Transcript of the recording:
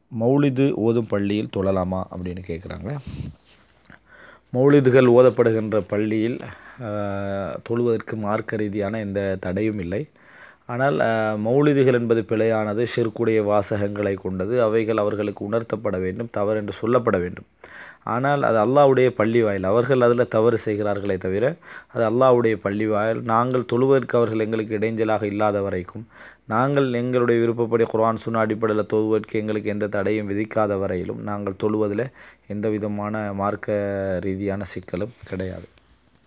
மௌலிது ஓதும் பள்ளியில் தொழலாமா அப்படின்னு கேட்குறாங்க மௌலிதுகள் ஓதப்படுகின்ற பள்ளியில் தொழுவதற்கு மார்க்க ரீதியான எந்த தடையும் இல்லை ஆனால் மௌலிதுகள் என்பது பிழையானது ஷிர்க்குடைய வாசகங்களை கொண்டது அவைகள் அவர்களுக்கு உணர்த்தப்பட வேண்டும் தவறு என்று சொல்லப்பட வேண்டும் ஆனால் அது அல்லாஹ்வுடைய பள்ளி வாயில் அவர்கள் அதில் தவறு செய்கிறார்களே தவிர அது அல்லாஹ்வுடைய பள்ளி வாயில் நாங்கள் தொழுவதற்கு அவர்கள் எங்களுக்கு இடைஞ்சலாக இல்லாத வரைக்கும் நாங்கள் எங்களுடைய விருப்பப்படி குர்ஆன் சுன்னா அடிப்படையில் தொழுவதற்கு எங்களுக்கு எந்த தடையும் விதிக்காத வரையிலும் நாங்கள் தொழுவதில் எந்த விதமான மார்க்க ரீதியான சிக்கலும் கிடையாது